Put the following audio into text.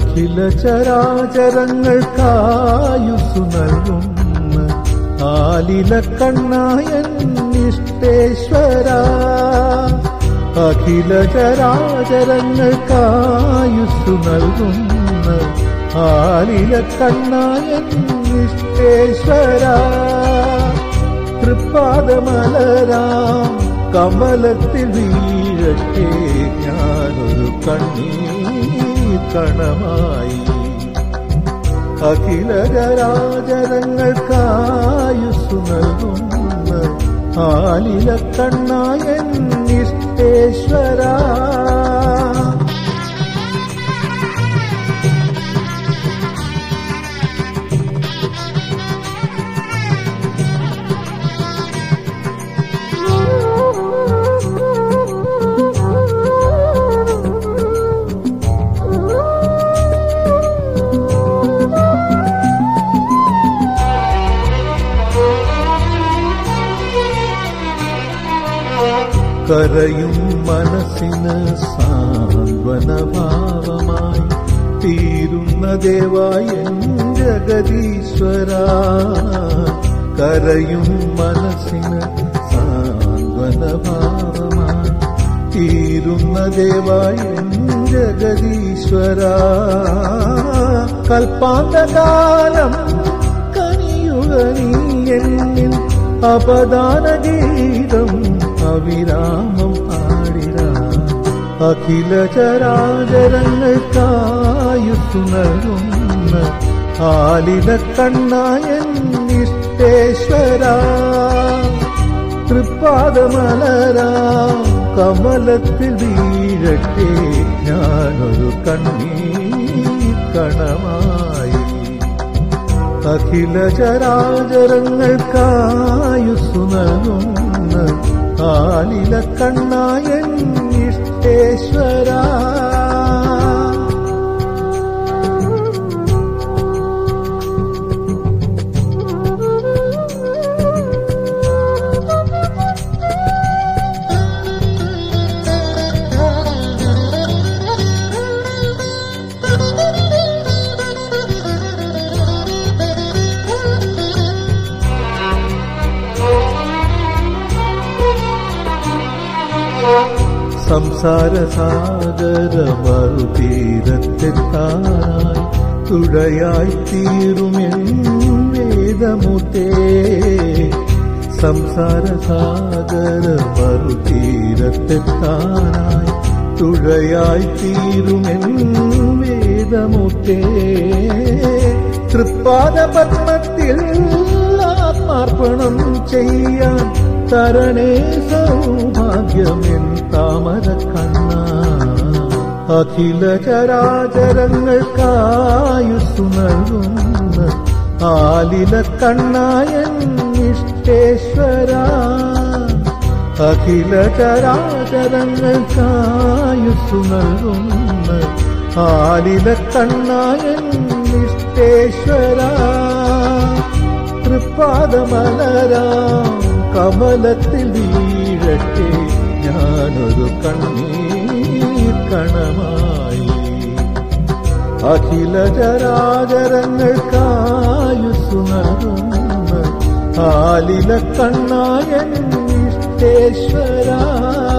അഖില ചരാചരങ്ങൾക്കായുസു നൽകുന്ന ആലില കണ്ണായൻ ഇഷ്ടേശ്വര അഖില ചരാചരങ്ങൾക്കായുസു നൽകുന്ന ആലില കണ്ണായൻ ഇഷ്ടേശ്വര തൃപ്പാദമലരാം കമലത്തിൽ വീഴട്ടെ ഞാനൊരു കണ്ണീർ കണമായി അഖില ജരാചരങ്ങൾക്കായുസു നൽകുന്ന ആലില കണ്ണായൻ ഇഷ്ടേശ്വര കരയും മനസ്സിന് സാന്ത്വനഭാവമായി തീരുന്ന ദേവായ ജഗദീശ്വര കരയും മനസ്സിന് സാന്ത്വനഭാവമായി തീരുന്ന ദേവായ ജഗദീശ്വര കൽപ്പാന്തകാലം കനിയുക നീ എന്നിൽ അപദാന ഗീതം അവിരാമം പാടിട അഖില ചരാചരങ്ങൾക്കായുസു നൽകുന്ന ആലില കണ്ണായൻ ഇഷ്ടേശ്വര തൃപ്പാദമലരാ കമലത്തിൽ വീഴട്ടെ ഞാനൊരു കണ്ണീർ കണമായി അഖില ചരാചരങ്ങൾക്കായുസു നൽകുന്ന ആലില കണ്ണായൻ ഇഷ്ടേശ്വര സംസാര സാഗര മറുതീരത്തെത്താനായി തുഴയായി തീരുമെൻ വേദമുത്തേ സംസാര സാഗര മറുതീരത്തെത്താനായി തുഴയായി തീരുമെൻ വേദമുത്തേ തൃപ്പാദ പത്മത്തിൽ ആത്മാർപ്പണം ചെയ്യാൻ തരണേ സൗഭാഗ്യമെൻ താമര കണ്ണ അഖില ചരാചരങ്ങൾക്കായുസു നൽകുന്ന ആലില കണ്ണായൻ ഇഷ്ടേശ്വര അഖില ചരാചരങ്ങൾക്കായുസു നൽകുന്ന ആലില കണ്ണായൻ ഇഷ്ടേശ്വര തൃപ്പാദമലരാം കമലത്തിൽ വീഴട്ടെ ഞാനൊരു കണ്ണീർ കണമായി അഖില ചരാചരങ്ങൾക്കായുസു നൽകുന്ന ആലില കണ്ണായൻ ഇഷ്ടേശ്വര